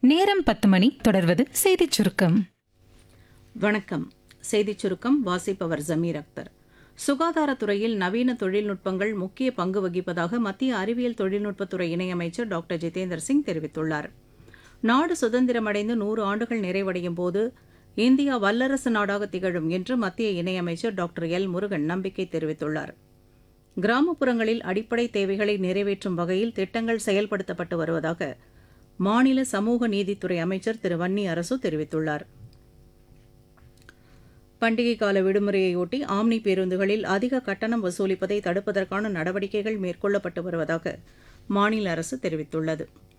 நேரம் பத்து மணி தொடர்வது செய்திச் சுருக்கம் வணக்கம் செய்திச் சுருக்கம் வாசிப்பவர் ஜமீர் அக்தர் சுகாதாரத்துறையில் நவீன தொழில்நுட்பங்கள் முக்கிய பங்கு வகிப்பதாக மத்திய அறிவியல் தொழில்நுட்பத்துறை இணையமைச்சர் டாக்டர் ஜிதேந்தர் சிங் தெரிவித்துள்ளார் நாடு சுதந்திரமடைந்து நூறு ஆண்டுகள் நிறைவடையும் போது இந்தியா வல்லரசு நாடாக திகழும் என்று மத்திய இணையமைச்சர் டாக்டர் எல் முருகன் நம்பிக்கை தெரிவித்துள்ளார் கிராமப்புறங்களில் அடிப்படை தேவைகளை நிறைவேற்றும் வகையில் திட்டங்கள் செயல்படுத்தப்பட்டு வருவதாக மாநில சமூக நீதித்துறை அமைச்சர் திரு வன்னி அரசு தெரிவித்துள்ளார் பண்டிகை கால விடுமுறையொட்டி ஆம்னி பேருந்துகளில் அதிக கட்டணம் வசூலிப்பதை தடுப்பதற்கான நடவடிக்கைகள் மேற்கொள்ளப்பட்டு வருவதாக மாநில அரசு தெரிவித்துள்ளது